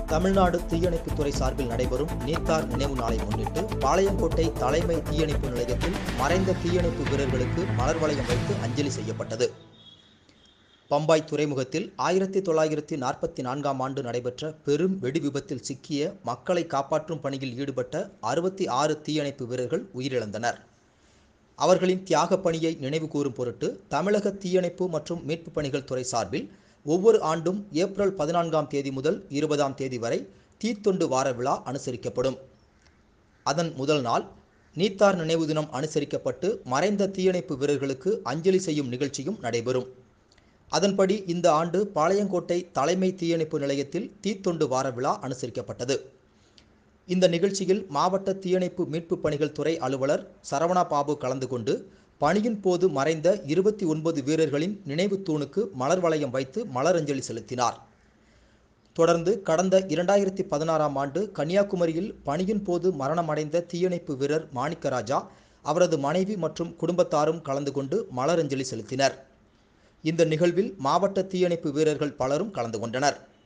தமிழ்நாடு தீயணைப்புத்துறை சார்பில் நடைபெறும் நீத்தார் நினைவு நாளை முன்னிட்டு பாளையங்கோட்டை தலைமை தீயணைப்பு நிலையத்தில் மறைந்த தீயணைப்பு வீரர்களுக்கு மலர் வளையம் வைத்து அஞ்சலி செய்யப்பட்டது பம்பாய் துறைமுகத்தில் ஆயிரத்தி தொள்ளாயிரத்தி நாற்பத்தி நான்காம் ஆண்டு நடைபெற்ற பெரும் வெடி விபத்தில் சிக்கிய மக்களை காப்பாற்றும் பணியில் ஈடுபட்ட அறுபத்தி ஆறு தீயணைப்பு வீரர்கள் உயிரிழந்தனர் அவர்களின் தியாகப் பணியை நினைவுகூரும் பொருட்டு தமிழக தீயணைப்பு மற்றும் மீட்புப் பணிகள் துறை சார்பில் ஒவ்வொரு ஆண்டும் ஏப்ரல் பதினான்காம் தேதி முதல் இருபதாம் தேதி வரை தீத்தொண்டு வார விழா அனுசரிக்கப்படும் அதன் முதல் நாள் நீத்தார் நினைவு தினம் அனுசரிக்கப்பட்டு மறைந்த தீயணைப்பு வீரர்களுக்கு அஞ்சலி செய்யும் நிகழ்ச்சியும் நடைபெறும் அதன்படி இந்த ஆண்டு பாளையங்கோட்டை தலைமை தீயணைப்பு நிலையத்தில் தீத்தொண்டு வார விழா அனுசரிக்கப்பட்டது இந்த நிகழ்ச்சியில் மாவட்ட தீயணைப்பு மீட்பு பணிகள் துறை அலுவலர் சரவணா பாபு கலந்து கொண்டு பணியின் போது மறைந்த இருபத்தி ஒன்பது வீரர்களின் நினைவு தூணுக்கு மலர் வளையம் வைத்து மலரஞ்சலி செலுத்தினார் தொடர்ந்து கடந்த இரண்டாயிரத்தி பதினாறாம் ஆண்டு கன்னியாகுமரியில் பணியின் போது மரணமடைந்த தீயணைப்பு வீரர் மாணிக்கராஜா அவரது மனைவி மற்றும் குடும்பத்தாரும் கலந்து கொண்டு மலரஞ்சலி செலுத்தினர் இந்த நிகழ்வில் மாவட்ட தீயணைப்பு வீரர்கள் பலரும் கலந்து கொண்டனர்